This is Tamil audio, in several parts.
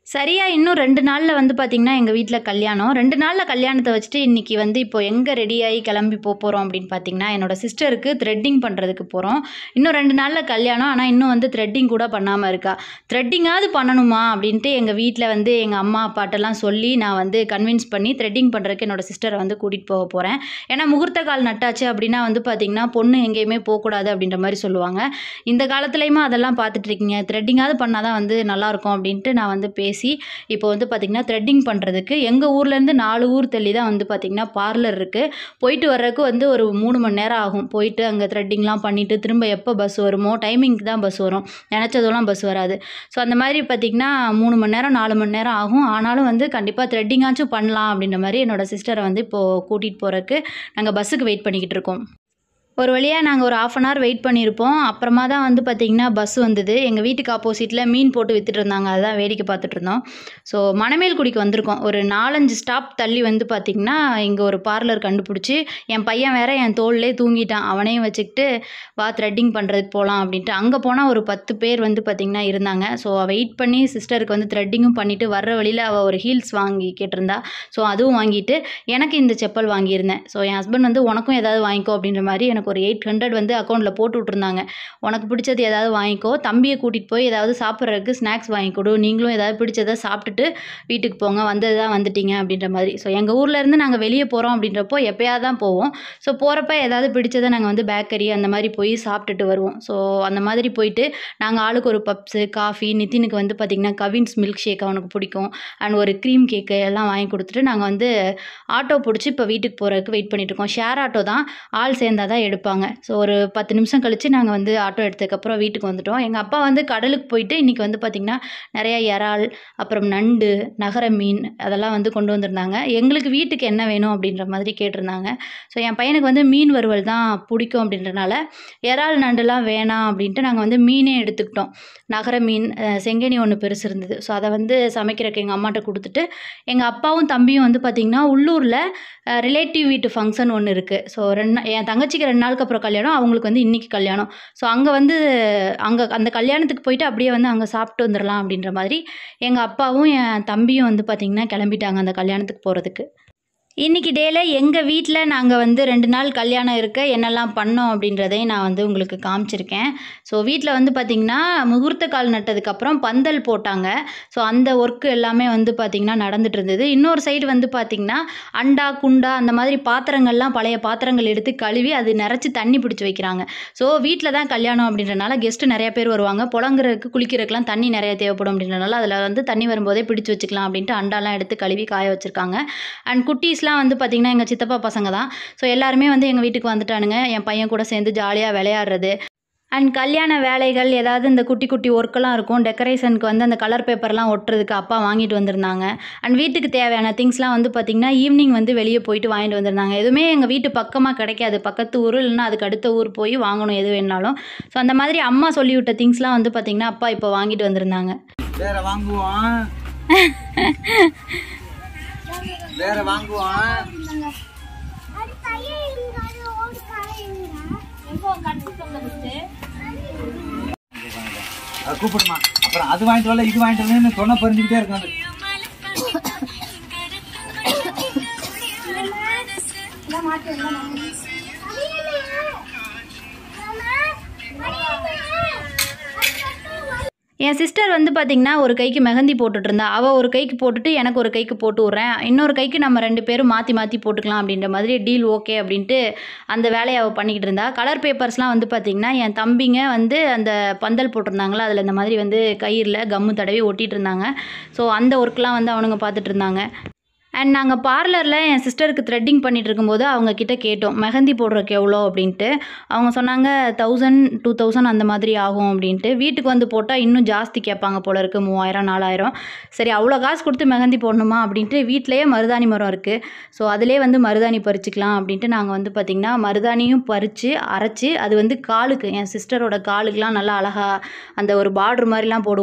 சரியா இன்னும் ரெண்டு நாளில் வந்து பார்த்திங்கன்னா எங்கள் வீட்டில் கல்யாணம் ரெண்டு நாளில் கல்யாணத்தை வச்சுட்டு இன்றைக்கி வந்து இப்போ எங்கே ரெடியாகி கிளம்பி போக போகிறோம் அப்படின்னு பார்த்தீங்கன்னா என்னோட சிஸ்டருக்கு த்ரெட்டிங் பண்ணுறதுக்கு போகிறோம் இன்னும் ரெண்டு நாளில் கல்யாணம் ஆனால் இன்னும் வந்து த்ரெட்டிங் கூட பண்ணாமல் இருக்கா த்ரெட்டிங்காவது பண்ணணுமா அப்படின்ட்டு எங்கள் வீட்டில் வந்து எங்கள் அம்மா அப்பாட்டெல்லாம் சொல்லி நான் வந்து கன்வின்ஸ் பண்ணி த்ரெட்டிங் பண்ணுறதுக்கு என்னோட சிஸ்டரை வந்து கூட்டிகிட்டு போக போகிறேன் ஏன்னா முகூர்த்த கால் நட்டாச்சு அப்படின்னா வந்து பார்த்திங்கன்னா பொண்ணு எங்கேயுமே போகக்கூடாது அப்படின்ற மாதிரி சொல்லுவாங்க இந்த காலத்துலேயுமா அதெல்லாம் பார்த்துட்டு இருக்கீங்க த்ரெட்டிங்காவது பண்ணால் தான் வந்து நல்லாயிருக்கும் அப்படின்ட்டு நான் வந்து பேசி இப்போ வந்து பார்த்திங்கன்னா த்ரெட்டிங் பண்ணுறதுக்கு எங்கள் ஊர்லேருந்து நாலு ஊர் தள்ளி தான் வந்து பார்த்திங்கன்னா பார்லர் இருக்குது போயிட்டு வர்றதுக்கு வந்து ஒரு மூணு மணி நேரம் ஆகும் போயிட்டு அங்கே த்ரெட்டிங்லாம் பண்ணிவிட்டு திரும்ப எப்போ பஸ் வருமோ டைமிங்க்கு தான் பஸ் வரும் நினச்சதெல்லாம் பஸ் வராது ஸோ அந்த மாதிரி பார்த்திங்கன்னா மூணு மணி நேரம் நாலு மணி நேரம் ஆகும் ஆனாலும் வந்து கண்டிப்பாக த்ரெட்டிங்காச்சும் பண்ணலாம் அப்படின்ற மாதிரி என்னோட சிஸ்டரை வந்து இப்போது கூட்டிகிட்டு போகிறதுக்கு நாங்கள் பஸ்ஸுக்கு வெயிட் பண்ணிக்கிட்டு இருக்கோம் ஒரு வழியாக நாங்கள் ஒரு ஆஃப் அன் ஹவர் வெயிட் பண்ணியிருப்போம் அப்புறமா தான் வந்து பார்த்திங்கன்னா பஸ் வந்தது எங்கள் வீட்டுக்கு ஆப்போசிட்டில் மீன் போட்டு வித்துட்டு இருந்தாங்க அதுதான் வேடிக்கை பார்த்துட்டு இருந்தோம் ஸோ மணமேல்குடிக்கு வந்திருக்கோம் ஒரு நாலஞ்சு ஸ்டாப் தள்ளி வந்து பார்த்திங்கன்னா இங்கே ஒரு பார்லர் கண்டுபிடிச்சி என் பையன் வேற என் தோல்லே தூங்கிட்டான் அவனையும் வச்சுக்கிட்டு வா த்ரெட்டிங் பண்ணுறதுக்கு போகலாம் அப்படின்ட்டு அங்கே போனால் ஒரு பத்து பேர் வந்து பார்த்திங்கன்னா இருந்தாங்க ஸோ வெயிட் பண்ணி சிஸ்டருக்கு வந்து த்ரெட்டிங்கும் பண்ணிவிட்டு வர்ற வழியில் அவள் ஒரு ஹீல்ஸ் வாங்கி கேட்டிருந்தா ஸோ அதுவும் வாங்கிட்டு எனக்கு இந்த செப்பல் வாங்கியிருந்தேன் ஸோ என் ஹஸ்பண்ட் வந்து உனக்கும் ஏதாவது வாங்கிக்கோ அப்படின்ற மாதிரி எனக்கு ஒரு எயிட் ஹண்ட்ரட் வந்து அக்கௌண்ட்டில் போட்டு விட்ருந்தாங்க உனக்கு பிடிச்சது ஏதாவது வாங்கிக்கோ தம்பியை கூட்டிகிட்டு போய் ஏதாவது சாப்பிட்றதுக்கு ஸ்நாக்ஸ் வாங்கி கொடு நீங்களும் ஏதாவது பிடிச்சதை சாப்பிட்டுட்டு வீட்டுக்கு போங்க வந்தது தான் வந்துட்டீங்க அப்படின்ற மாதிரி ஸோ எங்கள் ஊர்லேருந்து நாங்கள் வெளியே போகிறோம் அப்படின்றப்போ எப்போயாவது தான் போவோம் ஸோ போகிறப்ப ஏதாவது பிடிச்சதை நாங்கள் வந்து பேக்கரி அந்த மாதிரி போய் சாப்பிட்டுட்டு வருவோம் ஸோ அந்த மாதிரி போயிட்டு நாங்கள் ஆளுக்கு ஒரு பப்ஸு காஃபி நிதினுக்கு வந்து பார்த்திங்கன்னா கவின்ஸ் மில்க் ஷேக் அவனுக்கு பிடிக்கும் அண்ட் ஒரு க்ரீம் கேக்கு எல்லாம் வாங்கி கொடுத்துட்டு நாங்கள் வந்து ஆட்டோ பிடிச்சி இப்போ வீட்டுக்கு போகிறதுக்கு வெயிட் பண்ணிட்டு இருக்கோம் ஷேர் ஆட்டோ தான் ஆள் சேர்ந்தா தான் எடுப்பாங்க ஸோ ஒரு பத்து நிமிஷம் கழித்து நாங்கள் வந்து ஆட்டோ எடுத்ததுக்கப்புறம் வீட்டுக்கு வந்துட்டோம் எங்கள் அப்பா வந்து கடலுக்கு போயிட்டு இன்றைக்கி வந்து பார்த்திங்கன்னா நிறையா இறால் அப்புறம் நண்டு நகர மீன் அதெல்லாம் வந்து கொண்டு வந்திருந்தாங்க எங்களுக்கு வீட்டுக்கு என்ன வேணும் அப்படின்ற மாதிரி கேட்டிருந்தாங்க ஸோ என் பையனுக்கு வந்து மீன் வறுவல் தான் பிடிக்கும் அப்படின்றனால இறால் நண்டுலாம் வேணாம் அப்படின்ட்டு நாங்கள் வந்து மீனே எடுத்துக்கிட்டோம் நகர மீன் அஹ், செங்கனி ஒன்று பெருசு இருந்தது ஸோ அதை வந்து சமைக்கிறதுக்கு எங்கள் அம்மாட்ட கொடுத்துட்டு எங்கள் அப்பாவும் தம்பியும் வந்து பார்த்திங்கன்னா உள்ளூரில் ரிலேட்டிவ் வீட்டு ஃபங்க்ஷன் ஒன்று இருக்குது ஸோ ரெண்டு நா- என் தங்கச்சிக்கு ரெண்டு நாளுக்கு அப்புறம் கல்யாணம் அவங்களுக்கு வந்து இன்றைக்கி கல்யாணம் ஸோ அங்கே வந்து அங்கே அந்த கல்யாணத்துக்கு போயிட்டு அப்படியே வந்து அங்கே சாப்பிட்டு வந்துடலாம் அப்படின்ற மாதிரி எங்கள் அப்பாவும் என் தம்பியும் வந்து பார்த்திங்கன்னா கிளம்பிட்டாங்க அந்த கல்யாணத்துக்கு போகிறதுக்கு இன்றைக்கி டேல எங்கள் வீட்டில் நாங்கள் வந்து ரெண்டு நாள் கல்யாணம் இருக்க என்னெல்லாம் பண்ணோம் அப்படின்றதையும் நான் வந்து உங்களுக்கு காமிச்சிருக்கேன் ஸோ வீட்டில் வந்து பார்த்திங்கன்னா முகூர்த்த கால் நட்டதுக்கப்புறம் பந்தல் போட்டாங்க ஸோ அந்த ஒர்க்கு எல்லாமே வந்து பார்த்திங்கன்னா நடந்துட்டு இருந்தது இன்னொரு சைடு வந்து பார்த்திங்கன்னா அண்டா குண்டா அந்த மாதிரி பாத்திரங்கள்லாம் பழைய பாத்திரங்கள் எடுத்து கழுவி அது நிறச்சி தண்ணி பிடிச்சி வைக்கிறாங்க ஸோ வீட்டில் தான் கல்யாணம் அப்படின்றனால கெஸ்ட்டு நிறைய பேர் வருவாங்க புழங்குறதுக்கு குளிக்கிறதுக்குலாம் தண்ணி நிறைய தேவைப்படும் அப்படின்றனால அதில் வந்து தண்ணி வரும்போதே பிடிச்சி வச்சுக்கலாம் அப்படின்ட்டு அண்டாலாம் எடுத்து கழுவி காய வச்சுருக்காங்க அண்ட் குட்டீஸ்லாம் வந்து பார்த்திங்கன்னா எங்கள் சித்தப்பா பசங்க தான் ஸோ எல்லாருமே வந்து எங்கள் வீட்டுக்கு வந்துட்டானுங்க என் பையன் கூட சேர்ந்து ஜாலியாக விளையாடுறது அண்ட் கல்யாண வேலைகள் ஏதாவது இந்த குட்டி குட்டி ஒர்க்கெல்லாம் இருக்கும் டெக்கரேஷனுக்கு வந்து அந்த கலர் பேப்பர்லாம் ஒட்டுறதுக்கு அப்பா வாங்கிட்டு வந்திருந்தாங்க அண்ட் வீட்டுக்கு தேவையான திங்ஸ்லாம் வந்து பார்த்திங்கன்னா ஈவினிங் வந்து வெளியே போயிட்டு வாங்கிட்டு வந்திருந்தாங்க எதுவுமே எங்கள் வீட்டு பக்கமாக கிடைக்காது பக்கத்து ஊர் இல்லைன்னா அதுக்கு அடுத்த ஊர் போய் வாங்கணும் எது வேணாலும் ஸோ அந்த மாதிரி அம்மா சொல்லி விட்ட திங்ஸ்லாம் வந்து பார்த்திங்கன்னா அப்பா இப்போ வாங்கிட்டு வந்திருந்தாங்க வேற வாங்குவோம் வேற வாங்குவோம் அது கூப்பிடுமா அப்புறம் அது வாங்கிட்டு வரல இது வாங்கிட்டு வரலன்னு சொன்ன பறிஞ்சுக்கிட்டே இருக்கும் அது என் சிஸ்டர் வந்து பார்த்திங்கன்னா ஒரு கைக்கு மெஹந்தி போட்டுட்டு இருந்தா அவள் ஒரு கைக்கு போட்டுட்டு எனக்கு ஒரு கைக்கு போட்டு விட்றேன் இன்னொரு கைக்கு நம்ம ரெண்டு பேரும் மாற்றி மாற்றி போட்டுக்கலாம் அப்படின்ற மாதிரி டீல் ஓகே அப்படின்ட்டு அந்த வேலையை அவள் பண்ணிக்கிட்டு இருந்தா கலர் பேப்பர்ஸ்லாம் வந்து பார்த்திங்கன்னா என் தம்பிங்க வந்து அந்த பந்தல் போட்டிருந்தாங்களா அதில் இந்த மாதிரி வந்து கயிறில் கம்மு தடவி ஒட்டிட்டு இருந்தாங்க ஸோ அந்த ஒர்க்லாம் வந்து அவனுங்க பார்த்துட்டு இருந்தாங்க அண்ட் நாங்கள் பார்லரில் என் சிஸ்டருக்கு த்ரெட்டிங் பண்ணிட்டு இருக்கும்போது அவங்க கிட்ட கேட்டோம் மெஹந்தி போடுறதுக்கு எவ்வளோ அப்படின்ட்டு அவங்க சொன்னாங்க தௌசண்ட் டூ தௌசண்ட் அந்த மாதிரி ஆகும் அப்படின்ட்டு வீட்டுக்கு வந்து போட்டால் இன்னும் ஜாஸ்தி கேட்பாங்க போல இருக்கு மூவாயிரம் நாலாயிரம் சரி அவ்வளோ காசு கொடுத்து மெஹந்தி போடணுமா அப்படின்ட்டு வீட்டிலேயே மருதாணி மரம் இருக்குது ஸோ அதிலே வந்து மருதாணி பறிச்சுக்கலாம் அப்படின்ட்டு நாங்கள் வந்து பார்த்திங்கன்னா மருதாணியும் பறித்து அரைச்சி அது வந்து காலுக்கு என் சிஸ்டரோட காலுக்கெலாம் நல்லா அழகாக அந்த ஒரு பார்டர் மாதிரிலாம் போடுவோம்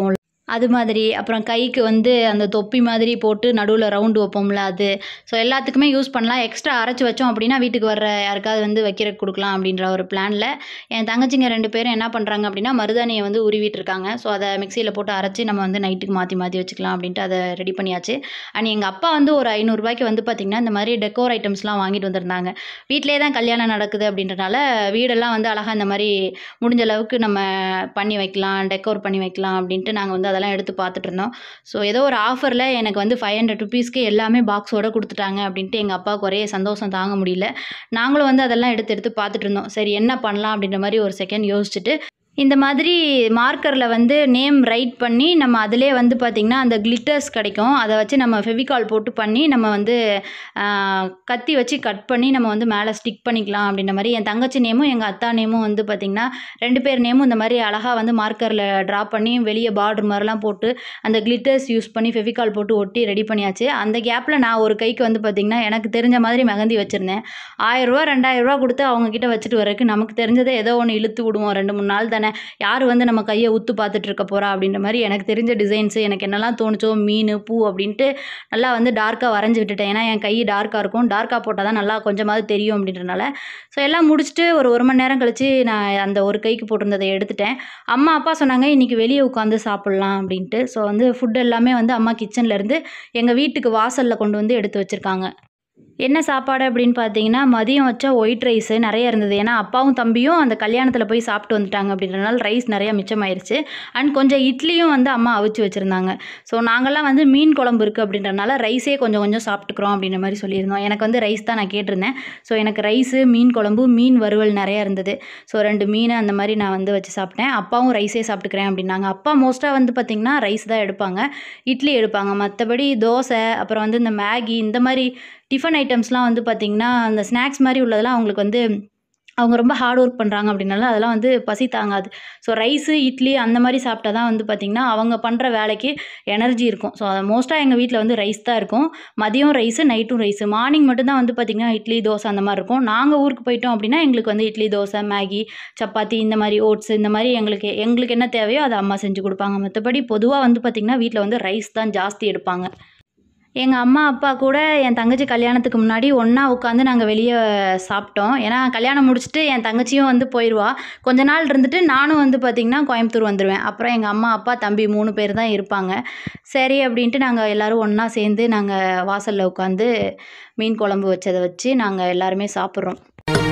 அது மாதிரி அப்புறம் கைக்கு வந்து அந்த தொப்பி மாதிரி போட்டு நடுவில் ரவுண்டு வைப்போம்ல அது ஸோ எல்லாத்துக்குமே யூஸ் பண்ணலாம் எக்ஸ்ட்ரா அரைச்சி வச்சோம் அப்படின்னா வீட்டுக்கு வர்ற யாருக்காவது வந்து வைக்கிறதுக்கு கொடுக்கலாம் அப்படின்ற ஒரு பிளானில் என் தங்கச்சிங்க ரெண்டு பேரும் என்ன பண்ணுறாங்க அப்படின்னா மருதாணியை வந்து உருவிட்டு இருக்காங்க ஸோ அதை மிக்சியில் போட்டு அரைச்சி நம்ம வந்து நைட்டுக்கு மாற்றி மாற்றி வச்சுக்கலாம் அப்படின்ட்டு அதை ரெடி பண்ணியாச்சு அண்ட் எங்கள் அப்பா வந்து ஒரு ஐநூறுரூபாய்க்கு வந்து பார்த்திங்கன்னா இந்த மாதிரி டெக்கோர் ஐட்டம்ஸ்லாம் வாங்கிட்டு வந்திருந்தாங்க வீட்டிலே தான் கல்யாணம் நடக்குது அப்படின்றனால வீடெல்லாம் வந்து அழகாக இந்த மாதிரி முடிஞ்ச அளவுக்கு நம்ம பண்ணி வைக்கலாம் டெக்கோர் பண்ணி வைக்கலாம் அப்படின்ட்டு நாங்கள் வந்து அதெல்லாம் எடுத்து பார்த்துட்டு இருந்தோம் ஸோ ஏதோ ஒரு ஆஃபரில் எனக்கு வந்து ஃபைவ் ஹண்ட்ரட் ருபீஸ்க்கு எல்லாமே பாக்ஸோட கொடுத்துட்டாங்க அப்படின்ட்டு எங்கள் அப்பாவுக்கு ஒரே சந்தோஷம் தாங்க முடியல நாங்களும் வந்து அதெல்லாம் எடுத்து எடுத்து பார்த்துட்டு இருந்தோம் சரி என்ன பண்ணலாம் அப்படின்ற மாதிரி ஒரு செகண்ட் யோசிச்சுட்டு இந்த மாதிரி மார்க்கரில் வந்து நேம் ரைட் பண்ணி நம்ம அதிலே வந்து பார்த்திங்கன்னா அந்த கிளிட்டர்ஸ் கிடைக்கும் அதை வச்சு நம்ம ஃபெவிகால் போட்டு பண்ணி நம்ம வந்து ஆஹ், கத்தி வச்சு கட் பண்ணி நம்ம வந்து மேலே ஸ்டிக் பண்ணிக்கலாம் அப்படின்ற மாதிரி என் தங்கச்சி நேமும் எங்கள் அத்தா நேமும் வந்து பார்த்திங்கன்னா ரெண்டு பேர் நேமும் இந்த மாதிரி அழகாக வந்து மார்க்கரில் ட்ரா பண்ணி வெளியே பார்டர் மாதிரிலாம் போட்டு அந்த கிளிட்டர்ஸ் யூஸ் பண்ணி ஃபெவிகால் போட்டு ஒட்டி ரெடி பண்ணியாச்சு அந்த கேப்பில் நான் ஒரு கைக்கு வந்து பார்த்திங்கன்னா எனக்கு தெரிஞ்ச மாதிரி மெஹந்தி வச்சுருந்தேன் ஆயிரரூவா ரெண்டாயிரரூவா கொடுத்து அவங்க கிட்ட வச்சுட்டு வரக்கு நமக்கு தெரிஞ்சதை ஏதோ ஒன்று இழுத்து விடுவோம் ரெண்டு மூணு நாள் தானே யார் வந்து நம்ம கையை உத்து பார்த்துட்டு இருக்க போகிறா அப்படின்ற மாதிரி எனக்கு தெரிஞ்ச டிசைன்ஸு எனக்கு என்னெல்லாம் தோணுச்சோ மீன் பூ அப்படின்ட்டு நல்லா வந்து டார்க்காக வரைஞ்சி விட்டுட்டேன் ஏன்னா என் கை டார்க்காக இருக்கும் டார்க்காக போட்டால் தான் நல்லா கொஞ்சமாவது தெரியும் அப்படின்றனால ஸோ எல்லாம் முடிச்சுட்டு ஒரு ஒரு மணி நேரம் கழித்து நான் அந்த ஒரு கைக்கு போட்டிருந்ததை எடுத்துட்டேன் அம்மா அப்பா சொன்னாங்க இன்றைக்கி வெளியே உட்காந்து சாப்பிட்லாம் அப்படின்ட்டு ஸோ வந்து ஃபுட் எல்லாமே வந்து அம்மா கிச்சன்லேருந்து எங்கள் வீட்டுக்கு வாசலில் கொண்டு வந்து எடுத்து வச்சுருக்காங்க என்ன சாப்பாடு அப்படின்னு பார்த்தீங்கன்னா மதியம் வச்ச ஒயிட் ரைஸு நிறைய இருந்தது ஏன்னா அப்பாவும் தம்பியும் அந்த கல்யாணத்தில் போய் சாப்பிட்டு வந்துட்டாங்க அப்படின்றனால ரைஸ் நிறையா மிச்சமாயிருச்சு அண்ட் கொஞ்சம் இட்லியும் வந்து அம்மா அவிச்சு வச்சுருந்தாங்க ஸோ நாங்கள்லாம் வந்து மீன் குழம்பு இருக்குது அப்படின்றனால ரைஸே கொஞ்சம் கொஞ்சம் சாப்பிட்டுக்கிறோம் அப்படின்ற மாதிரி சொல்லியிருந்தோம் எனக்கு வந்து ரைஸ் தான் நான் கேட்டிருந்தேன் ஸோ எனக்கு ரைஸு மீன் குழம்பு மீன் வறுவல் நிறையா இருந்தது ஸோ ரெண்டு மீன் அந்த மாதிரி நான் வந்து வச்சு சாப்பிட்டேன் அப்பாவும் ரைஸே சாப்பிட்டுக்கிறேன் அப்படின்னாங்க அப்பா மோஸ்ட்டாக வந்து பார்த்திங்கன்னா ரைஸ் தான் எடுப்பாங்க இட்லி எடுப்பாங்க மற்றபடி தோசை அப்புறம் வந்து இந்த மேகி இந்த மாதிரி டிஃபன் ஐட்டம்ஸ்லாம் வந்து பார்த்திங்கன்னா அந்த ஸ்நாக்ஸ் மாதிரி உள்ளதெல்லாம் அவங்களுக்கு வந்து அவங்க ரொம்ப ஹார்ட் ஒர்க் பண்ணுறாங்க அப்படின்னால அதெல்லாம் வந்து பசி தாங்காது ஸோ ரைஸு இட்லி அந்த மாதிரி சாப்பிட்டா தான் வந்து பார்த்திங்கன்னா அவங்க பண்ணுற வேலைக்கு எனர்ஜி இருக்கும் ஸோ அதை மோஸ்ட்டாக எங்கள் வீட்டில் வந்து ரைஸ் தான் இருக்கும் மதியம் ரைஸு நைட்டும் ரைஸு மார்னிங் மட்டும்தான் வந்து பார்த்திங்கன்னா இட்லி தோசை அந்த மாதிரி இருக்கும் நாங்கள் ஊருக்கு போயிட்டோம் அப்படின்னா எங்களுக்கு வந்து இட்லி தோசை மேகி சப்பாத்தி இந்த மாதிரி ஓட்ஸ் இந்த மாதிரி எங்களுக்கு எங்களுக்கு என்ன தேவையோ அதை அம்மா செஞ்சு கொடுப்பாங்க மற்றபடி பொதுவாக வந்து பார்த்திங்கன்னா வீட்டில் வந்து ரைஸ் தான் ஜாஸ்தி எடுப்பாங்க எங்கள் அம்மா அப்பா கூட என் தங்கச்சி கல்யாணத்துக்கு முன்னாடி ஒன்றா உட்காந்து நாங்கள் வெளியே சாப்பிட்டோம் ஏன்னா கல்யாணம் முடிச்சுட்டு என் தங்கச்சியும் வந்து போயிடுவா கொஞ்ச நாள் இருந்துட்டு நானும் வந்து பார்த்திங்கன்னா கோயம்புத்தூர் வந்துடுவேன் அப்புறம் எங்கள் அம்மா அப்பா தம்பி மூணு பேர் தான் இருப்பாங்க சரி அப்படின்ட்டு நாங்கள் எல்லோரும் ஒன்றா சேர்ந்து நாங்கள் வாசலில் உட்காந்து மீன் குழம்பு வச்சதை வச்சு நாங்கள் எல்லாருமே சாப்பிட்றோம்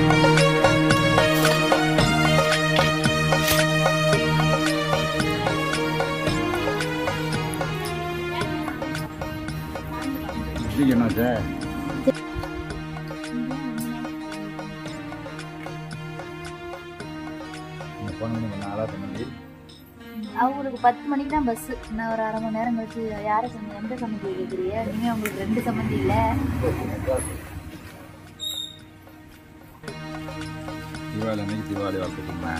இட்லிக்கு என்ன சார் பொண்ணு நாளாக பண்ணி அவங்களுக்கு பத்து மணிக்கு தான் பஸ்ஸு இன்னும் ஒரு அரை மணி நேரம் கழிச்சு யாரை சம்மந்தி எந்த சம்மந்தி கேட்குறீங்க இனிமேல் உங்களுக்கு ரெண்டு சம்மந்தி இல்லை தீபாவளி அன்னைக்கு தீபாவளி வாழ்த்துக்குமா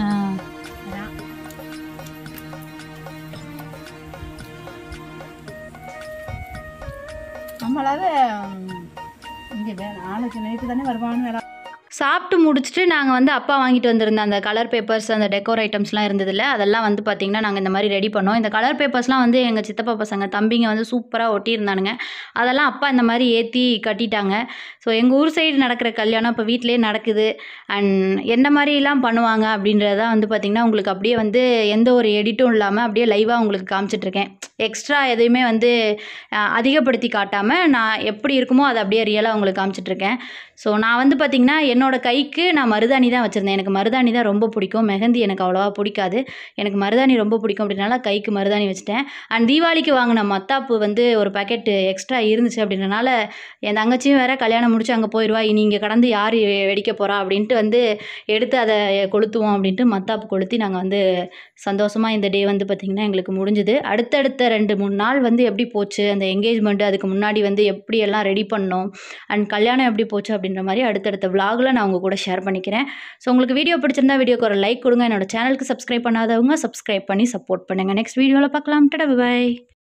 நம்மளால இங்கே வே நாளைக்கு நைட்டு தானே வருவான்னு வேலை சாப்பிட்டு முடிச்சுட்டு நாங்கள் வந்து அப்பா வாங்கிட்டு வந்திருந்த அந்த கலர் பேப்பர்ஸ் அந்த டெக்கோர் ஐட்டம்ஸ்லாம் இருந்ததில்ல அதெல்லாம் வந்து பார்த்திங்கன்னா நாங்கள் இந்த மாதிரி ரெடி பண்ணோம் இந்த கலர் பேப்பர்ஸ்லாம் வந்து எங்கள் சித்தப்பா பசங்க தம்பிங்க வந்து சூப்பராக ஒட்டியிருந்தானுங்க அதெல்லாம் அப்பா இந்த மாதிரி ஏற்றி கட்டிட்டாங்க ஸோ எங்கள் ஊர் சைடு நடக்கிற கல்யாணம் இப்போ வீட்டிலே நடக்குது அண்ட் என்ன மாதிரிலாம் பண்ணுவாங்க அப்படின்றத வந்து பார்த்திங்கன்னா உங்களுக்கு அப்படியே வந்து எந்த ஒரு எடிட்டும் இல்லாமல் அப்படியே லைவாக உங்களுக்கு காமிச்சிட்ருக்கேன் எக்ஸ்ட்ரா எதையுமே வந்து அஹ், அதிகப்படுத்தி காட்டாமல் நான் எப்படி இருக்குமோ அதை அப்படியே ரியலாக உங்களுக்கு காமிச்சிட்ருக்கேன் ஸோ நான் வந்து பார்த்திங்கன்னா என்னோட கைக்கு நான் மருதாணி தான் வச்சுருந்தேன் எனக்கு மருதாணி தான் ரொம்ப பிடிக்கும் மெஹந்தி எனக்கு அவ்வளோவா பிடிக்காது எனக்கு மருதாணி ரொம்ப பிடிக்கும் அப்படின்றனால கைக்கு மருதாணி வச்சுட்டேன் அண்ட் தீபாவளிக்கு வாங்கின மத்தாப்பு வந்து ஒரு பாக்கெட் எக்ஸ்ட்ரா இருந்துச்சு அப்படின்றனால என் தங்கச்சியும் வேற கல்யாணம் முடிச்சு அங்கே போயிடுவா இனி இங்கே கடந்து யார் வெடிக்க போகிறா அப்படின்ட்டு வந்து எடுத்து அதை கொளுத்துவோம் அப்படின்ட்டு மத்தாப்பு கொளுத்தி நாங்கள் வந்து சந்தோஷமாக இந்த டே வந்து பார்த்திங்கன்னா எங்களுக்கு முடிஞ்சுது அடுத்தடுத்த ரெண்டு மூணு நாள் வந்து எப்படி போச்சு அந்த என்கேஜ்மெண்ட் அதுக்கு முன்னாடி வந்து எப்படி எல்லாம் ரெடி பண்ணோம் அண்ட் கல்யாணம் எப்படி போச்சு அப்படின்ற மாதிரி அடுத்தடுத்த vlogல நான் உங்கள் கூட ஷேர் பண்ணிக்கிறேன் ஸோ உங்களுக்கு வீடியோ பிடிச்சிருந்தா வீடியோக்கு ஒரு லைக் கொடுங்க என்னோட சேனலுக்கு சப்ஸ்கிரைப் பண்ணாதவங்க சப்ஸ்கிரைப் பண்ணி சப்போர்ட் பண்ணுங்கள் நெக்ஸ்ட் வீடியோவில் பார்க்கலாம் டடா பாய்